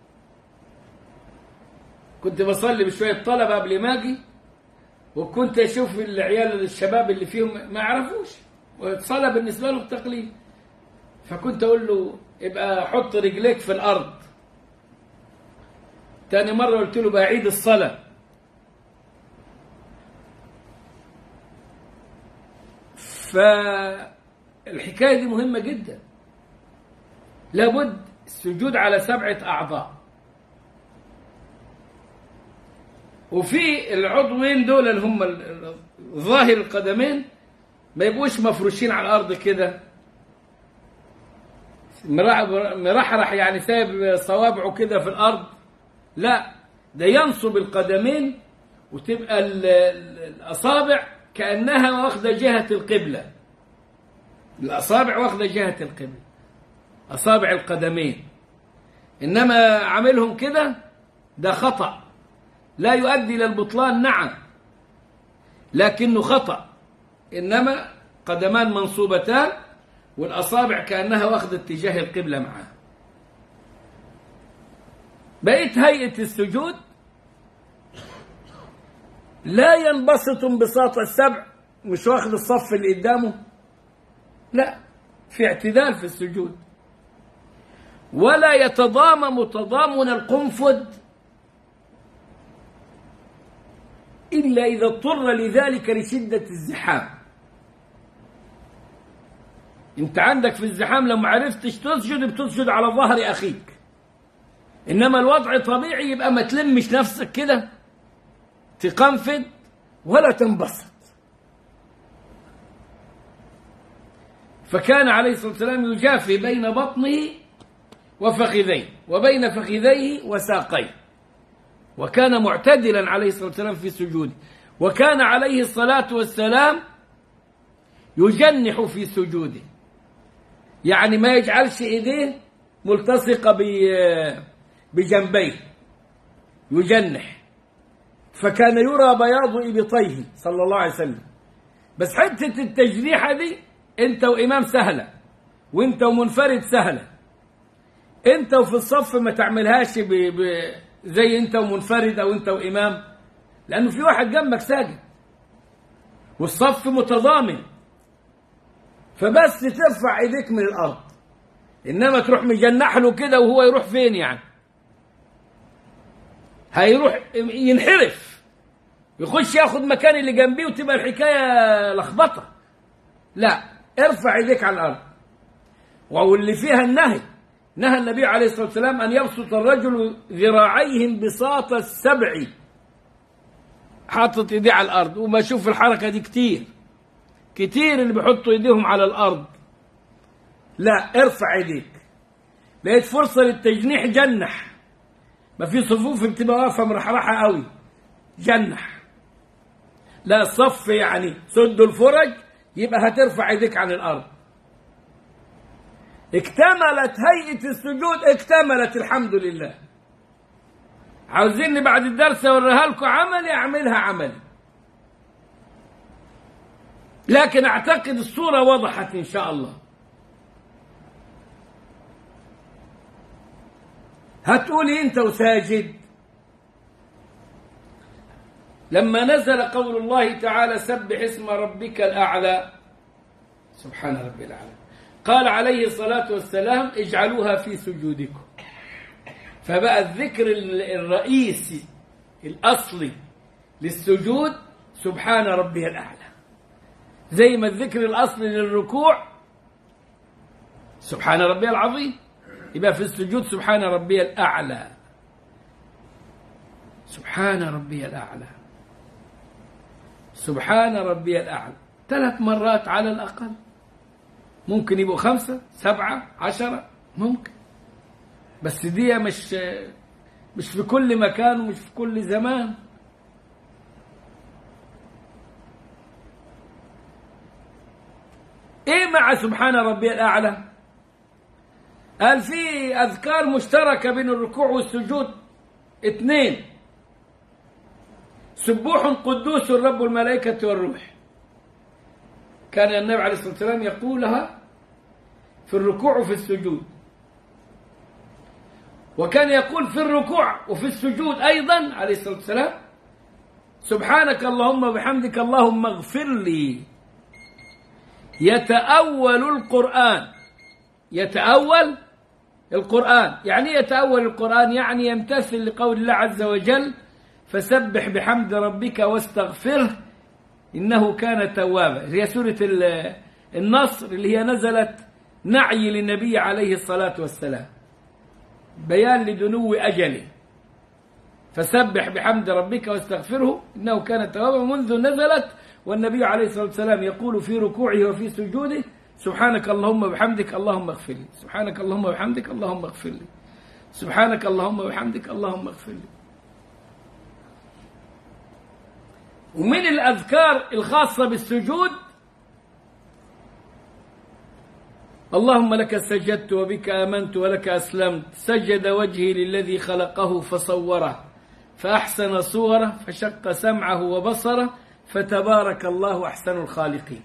كنت بصلي بشوية طلبة قبل ما أجي وكنت أشوف العيال الشباب اللي فيهم ما يعرفوش والصلاة بالنسبة له تقليد فكنت أقول له ابقى حط رجليك في الأرض تاني مرة قلت له بعيد الصلاة فالحكاية دي مهمة جدا لابد السجود على سبعة أعضاء وفي العضوين دول اللي هم ظاهر القدمين ما يبقوش مفروشين على الارض كده مرحرح يعني سايب صوابعه كده في الارض لا ده ينصب القدمين وتبقى الاصابع كأنها واخدة جهة القبلة الأصابع واخدة جهة القبلة أصابع القدمين إنما عملهم كده ده خطأ لا يؤدي إلى البطلان نعم لكنه خطأ إنما قدمان منصوبتان والأصابع كأنها واخدة اتجاه القبلة معها بقيت هيئة السجود لا ينبسط انبساط السبع مش واخد الصف اللي قدامه لا في اعتدال في السجود ولا يتضامن تضامن القنفذ إلا إذا اضطر لذلك لشدة الزحام انت عندك في الزحام لو ما عرفتش تسجد بتسجد على ظهر أخيك إنما الوضع طبيعي يبقى ما تلمش نفسك كده تقنفذ ولا تنبسط فكان عليه الصلاة والسلام يجافي بين بطنه وفخذيه وبين فخذيه وساقيه وكان معتدلا عليه الصلاة والسلام في سجوده وكان عليه الصلاة والسلام يجنح في سجوده يعني ما يجعلش ايديه ملتصقة بجنبيه يجنح فكان يرى بياض إبطيه صلى الله عليه وسلم بس حتة التجريحة دي انت وإمام سهلة وانت ومنفرد سهلة انت وفي الصف ما تعملهاش ب... ب... زي انت ومنفرد او انت وإمام لأنه في واحد جنبك ساجد والصف متضامن فبس ترفع ايديك من الأرض إنما تروح مجنح له كده وهو يروح فين يعني هيروح ينحرف يخش ياخد مكان اللي جنبيه وتبقى الحكايه لخبطه لا ارفع ايديك على الارض واللي فيها النهي نهى النبي عليه الصلاه والسلام ان يبسط الرجل ذراعيه انبساط السبع حاطط ايديه على الارض وما اشوف الحركه دي كتير كتير اللي بيحطوا ايديهم على الارض لا ارفع ايديك لقيت فرصه للتجنيح جنح ما في صفوف بتبقى واقفه مرحرحه قوي جنح لا صف يعني سد الفرج يبقى هترفع ايديك عن الارض اكتملت هيئه السجود اكتملت الحمد لله عاوزيني بعد الدرس اوريها لكم عملي اعملها عملي لكن اعتقد الصوره وضحت ان شاء الله هتقولي انت وساجد لما نزل قول الله تعالى سبح اسم ربك الأعلى سبحان ربي الأعلى قال عليه الصلاة والسلام اجعلوها في سجودكم فبقى الذكر الرئيسي الأصلي للسجود سبحان ربي الأعلى زي ما الذكر الأصلي للركوع سبحان ربي العظيم يبقى في السجود سبحان ربي الأعلى سبحان ربي الأعلى سبحان ربي الأعلى ثلاث مرات على الأقل ممكن يبقوا خمسة سبعة عشرة ممكن بس دي مش مش في كل مكان ومش في كل زمان ايه مع سبحان ربي الأعلى قال في أذكار مشتركة بين الركوع والسجود اثنين سبوح قدوس الرب الملائكة والروح كان النبي عليه الصلاة والسلام يقولها في الركوع وفي السجود وكان يقول في الركوع وفي السجود أيضا عليه الصلاة والسلام سبحانك اللهم وبحمدك اللهم اغفر لي يتأول القرآن يتأول القرآن يعني يتأول القرآن يعني يمتثل لقول الله عز وجل فسبح بحمد ربك واستغفره إنه كان توابا هي سورة النصر اللي هي نزلت نعي للنبي عليه الصلاة والسلام بيان لدنو أجله فسبح بحمد ربك واستغفره إنه كان توابا منذ نزلت والنبي عليه الصلاة والسلام يقول في ركوعه وفي سجوده سبحانك اللهم وبحمدك اللهم اغفر لي سبحانك اللهم وبحمدك اللهم اغفر لي سبحانك اللهم وبحمدك اللهم اغفر لي ومن الأذكار الخاصة بالسجود اللهم لك سجدت وبك آمنت ولك أسلمت سجد وجهي للذي خلقه فصوره فأحسن صوره فشق سمعه وبصره فتبارك الله أحسن الخالقين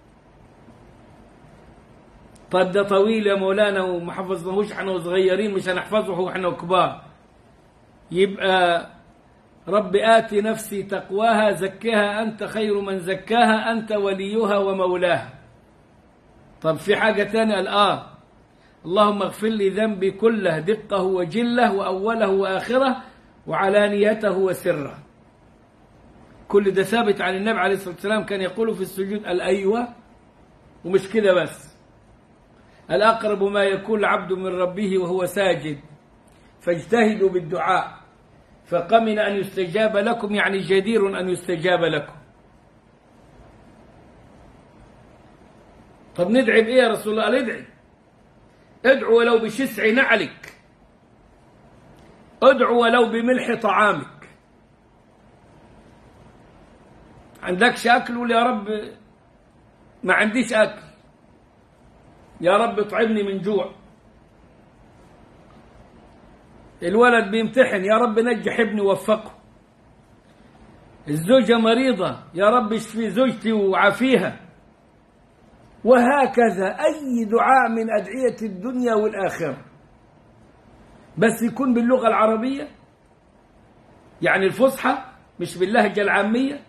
طيب ده طويل يا مولانا وما حفظناهوش احنا صغيرين مش هنحفظه واحنا كبار يبقى رب آت نفسي تقواها زكها أنت خير من زكاها أنت وليها ومولاها طب في حاجة تانية الآن اللهم اغفر لي ذنبي كله دقه وجله وأوله وآخره وعلانيته وسره كل ده ثابت عن النبي عليه الصلاة والسلام كان يقول في السجود الأيوة ومش كده بس الأقرب ما يكون العبد من ربه وهو ساجد فاجتهدوا بالدعاء فقمن أن يستجاب لكم يعني جدير أن يستجاب لكم طب ندعي بإيه يا رسول الله قال ادعي ادعو ولو بشسع نعلك ادعو ولو بملح طعامك عندكش أكل قول يا رب ما عنديش أكل يا رب اطعمني من جوع الولد بيمتحن يا رب نجح ابني ووفقه الزوجة مريضة يا رب اشفي زوجتي وعافيها وهكذا أي دعاء من أدعية الدنيا والآخرة بس يكون باللغة العربية يعني الفصحى مش باللهجة العامية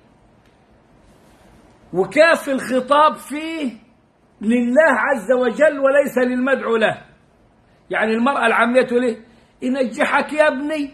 وكاف الخطاب فيه لله عز وجل وليس للمدعو له يعني المرأة العامية تقول ينجحك يا ابني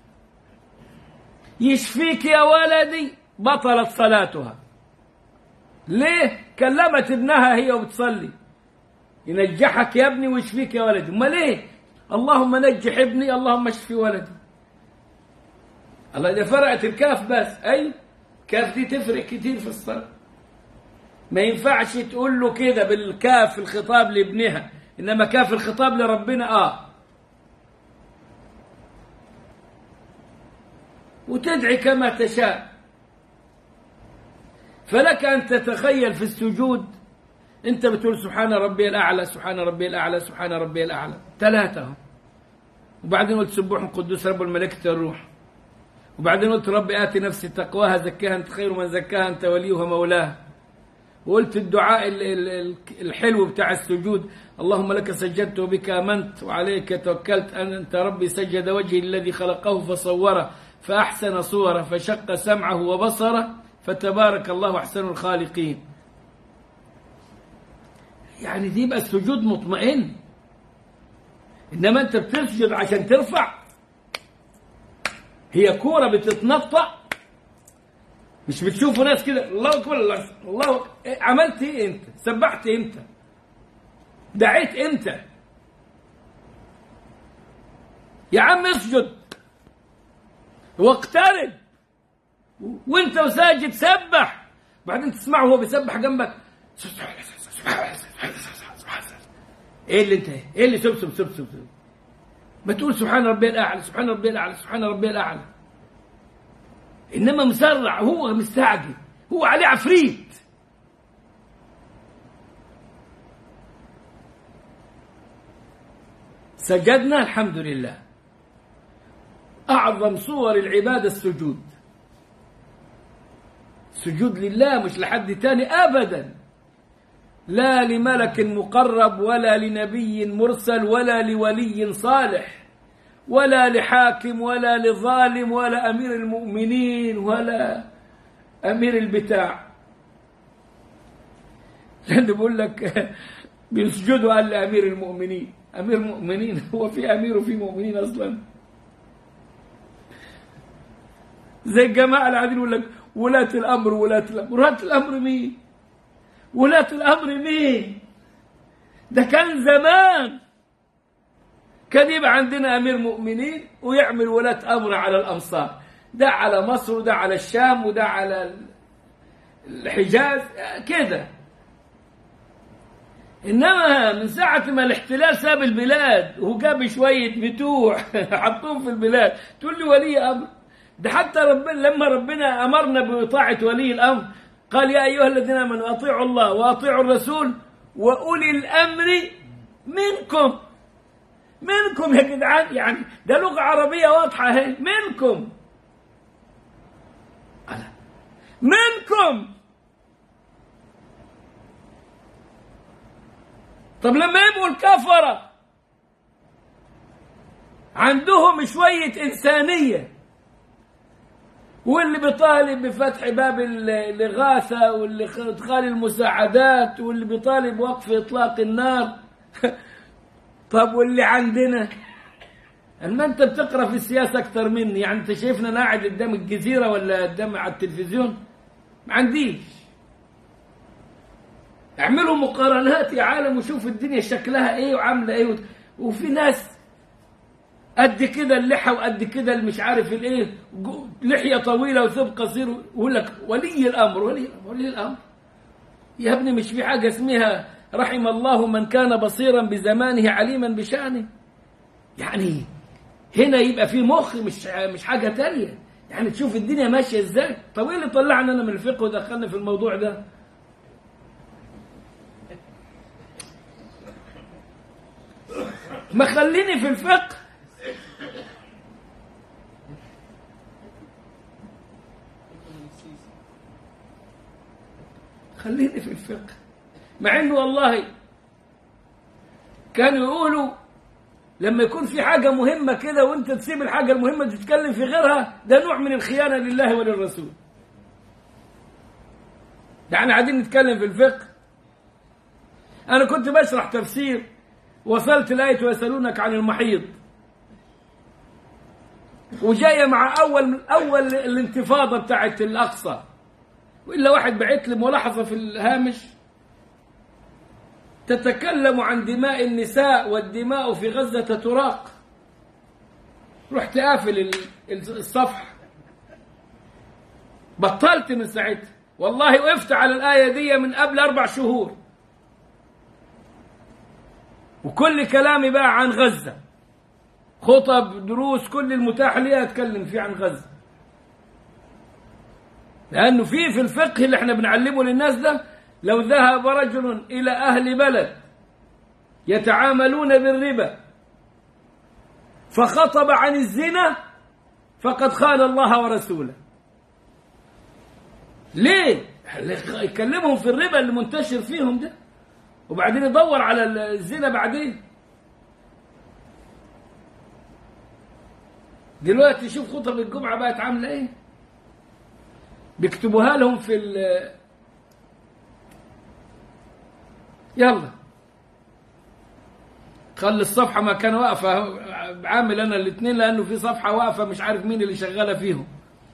يشفيك يا ولدي بطلت صلاتها ليه كلمت ابنها هي وبتصلي ينجحك يا ابني ويشفيك يا ولدي ما ليه اللهم نجح ابني اللهم اشفي ولدي الله إذا فرقت الكاف بس أي كاف دي تفرق كتير في الصلاة ما ينفعش تقول له كده بالكاف الخطاب لابنها إنما كاف الخطاب لربنا آه وتدعي كما تشاء فلك أن تتخيل في السجود أنت بتقول سبحان ربي الأعلى سبحان ربي الأعلى سبحان ربي الأعلى ثلاثة وبعدين قلت سبوح قدوس رب الملائكة والروح وبعدين قلت ربي آتي نفسي تقواها زكاها أنت خير من زكاها أنت وليها مولاها وقلت الدعاء الحلو بتاع السجود اللهم لك سجدت وبك آمنت وعليك توكلت أنت ربي سجد وجهي الذي خلقه فصوره فأحسن صوره فشق سمعه وبصره فتبارك الله أحسن الخالقين يعني دي يبقى السجود مطمئن إنما أنت بتسجد عشان ترفع هي كورة بتتنطع مش بتشوفوا ناس كده الله أكبر الله الله أكبر. عملت إيه أنت سبحت إمتى دعيت إمتى يا عم اسجد واقترب وانت وساجد سبح بعدين تسمعه وهو بيسبح جنبك ايه اللي انت ايه اللي سب سب سب سب ما تقول سبحان ربي الاعلى سبحان ربي الاعلى سبحان ربي الاعلى انما مسرع هو مستعجل هو عليه عفريت سجدنا الحمد لله أعظم صور العبادة السجود سجود لله مش لحد تاني أبدا لا لملك مقرب ولا لنبي مرسل ولا لولي صالح ولا لحاكم ولا لظالم ولا أمير المؤمنين ولا أمير البتاع لأنه بيقول لك بيسجدوا قال لأمير المؤمنين أمير المؤمنين هو في أمير وفي مؤمنين أصلا زي الجماعة اللي قاعدين يقول لك ولاة الأمر ولاة الأمر ولاة الأمر مين؟ ولاة الأمر مين؟ ده كان زمان كان يبقى عندنا أمير مؤمنين ويعمل ولاة أمر على الأمصار ده على مصر وده على الشام وده على الحجاز كده إنما من ساعة ما الاحتلال ساب البلاد وجاب شوية بتوع حطوهم في البلاد تقول لي ولي أمر ده حتى ربنا لما ربنا امرنا بطاعه ولي الامر قال يا ايها الذين امنوا اطيعوا الله واطيعوا الرسول واولي الامر منكم منكم يا جدعان يعني ده لغه عربيه واضحه اهي منكم ألا. منكم طب لما يبقوا الكفره عندهم شويه انسانيه واللي بيطالب بفتح باب الإغاثة واللي إدخال المساعدات واللي بيطالب وقف إطلاق النار طب واللي عندنا أما أنت بتقرأ في السياسة أكثر مني يعني أنت شايفنا أنا قاعد قدام الجزيرة ولا قدام على التلفزيون ما عنديش اعملوا مقارنات يا عالم وشوف الدنيا شكلها ايه وعامله ايه وفي ناس قد كده اللحى وقد كده اللي مش عارف الايه لحيه طويله وثوب قصير ويقول لك ولي الامر ولي الامر ولي الامر يا ابني مش في حاجه اسمها رحم الله من كان بصيرا بزمانه عليما بشانه يعني هنا يبقى في مخ مش مش حاجه تانية يعني تشوف الدنيا ماشيه ازاي طب ايه اللي طلعنا انا من الفقه ودخلنا في الموضوع ده ما خليني في الفقه خليني في الفقه مع انه والله كانوا يقولوا لما يكون في حاجة مهمة كده وانت تسيب الحاجة المهمة تتكلم في غيرها ده نوع من الخيانة لله وللرسول ده احنا قاعدين نتكلم في الفقه انا كنت بشرح تفسير وصلت الآية ويسألونك عن المحيض وجاية مع أول أول الانتفاضة بتاعت الأقصى وإلا واحد بعت لي ملاحظة في الهامش تتكلم عن دماء النساء والدماء في غزة تراق رحت قافل الصفحة بطلت من ساعتها والله وقفت على الآية دي من قبل أربع شهور وكل كلامي بقى عن غزة خطب دروس كل المتاح لي أتكلم فيه عن غزة لأنه في في الفقه اللي احنا بنعلمه للناس ده لو ذهب رجل إلى أهل بلد يتعاملون بالربا فخطب عن الزنا فقد خان الله ورسوله ليه؟ يكلمهم في الربا اللي منتشر فيهم ده وبعدين يدور على الزنا بعدين دلوقتي شوف خطب الجمعة بقت عاملة ايه بيكتبوها لهم في ال يلا خلي الصفحة ما كان واقفة عامل أنا الاثنين لأنه في صفحة واقفة مش عارف مين اللي شغالة فيهم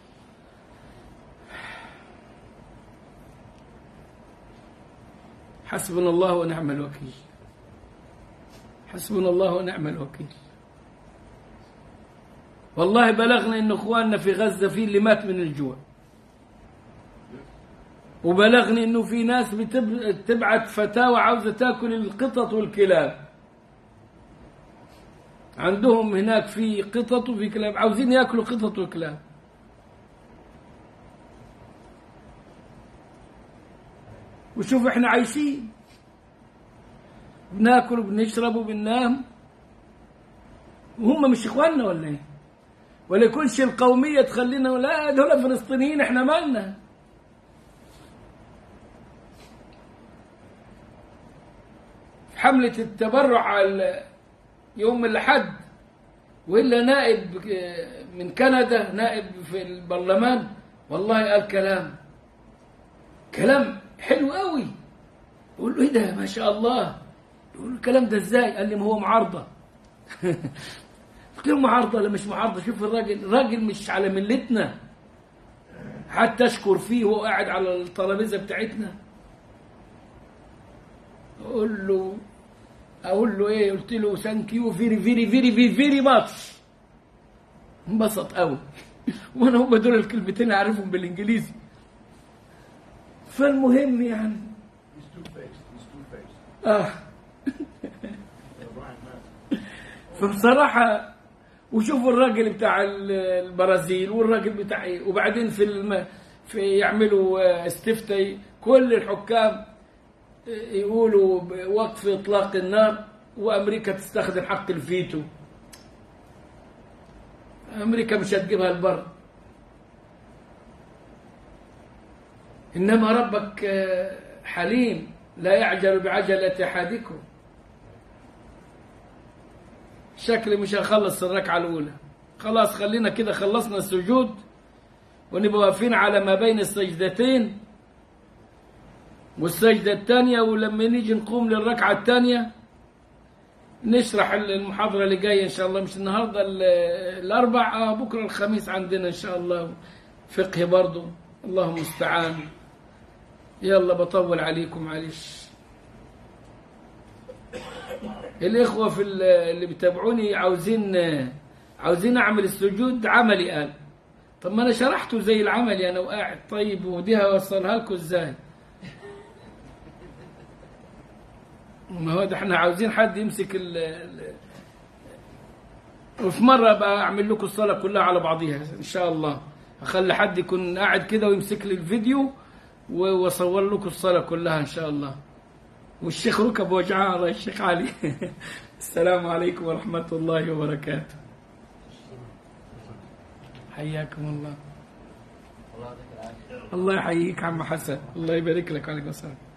حسبنا الله ونعم الوكيل حسبنا الله ونعم الوكيل والله بلغنا ان اخواننا في غزه في اللي مات من الجوع وبلغني انه في ناس بتبعت فتاوى عاوزه تاكل القطط والكلاب عندهم هناك في قطط وفي كلاب عاوزين ياكلوا قطط وكلاب وشوف احنا عايشين بناكل وبنشرب وبننام وهم مش اخواننا ولا ايه ولا يكونش القومية تخلينا لا دول فلسطينيين احنا مالنا في حملة التبرع على يوم الأحد وإلا نائب من كندا نائب في البرلمان والله قال كلام كلام حلو قوي يقول له ايه ده ما شاء الله يقول له الكلام ده ازاي قال لي ما هو معارضه قلت له معارضه ولا مش معارضه شوف الراجل راجل مش على ملتنا حتى اشكر فيه وهو قاعد على الترابيزه بتاعتنا اقول له اقول له ايه قلت له ثانك يو فيري فيري فيري فيري فيري ماتش انبسط قوي وانا هم دول الكلمتين اعرفهم بالانجليزي فالمهم يعني He's two-faced. He's two-faced. اه Brian Matt. فبصراحة وشوفوا الراجل بتاع ال- البرازيل والراجل بتاع إيه وبعدين في الم... في يعملوا آه، استفتاء كل الحكام آه، يقولوا وقف اطلاق النار وامريكا تستخدم حق الفيتو امريكا مش هتجيبها البر انما ربك آه، حليم لا يعجل بعجله احدكم شكلي مش هخلص الركعة الأولى خلاص خلينا كده خلصنا السجود ونبقى واقفين على ما بين السجدتين والسجدة الثانية ولما نيجي نقوم للركعة الثانية نشرح المحاضرة اللي جاية إن شاء الله مش النهاردة ال- الأربع آه بكرة الخميس عندنا إن شاء الله فقه برضو اللهم المستعان يلا بطول عليكم معلش الإخوة في ال- اللي بيتابعوني عاوزين عاوزين أعمل السجود عملي قال طب ما أنا شرحته زي العملي أنا وقاعد طيب ودي هوصلها لكم إزاي ما هو ده احنا عاوزين حد يمسك ال ال- وفي مرة بقى أعمل لكم الصلاة كلها على بعضيها إن شاء الله أخلي حد يكون قاعد كده ويمسك لي الفيديو و- وأصور لكم الصلاة كلها إن شاء الله والشيخ ركب وجعان الله الشيخ علي السلام عليكم ورحمة الله وبركاته حياكم الله الله يحييك عم حسن الله يبارك لك وعليكم السلام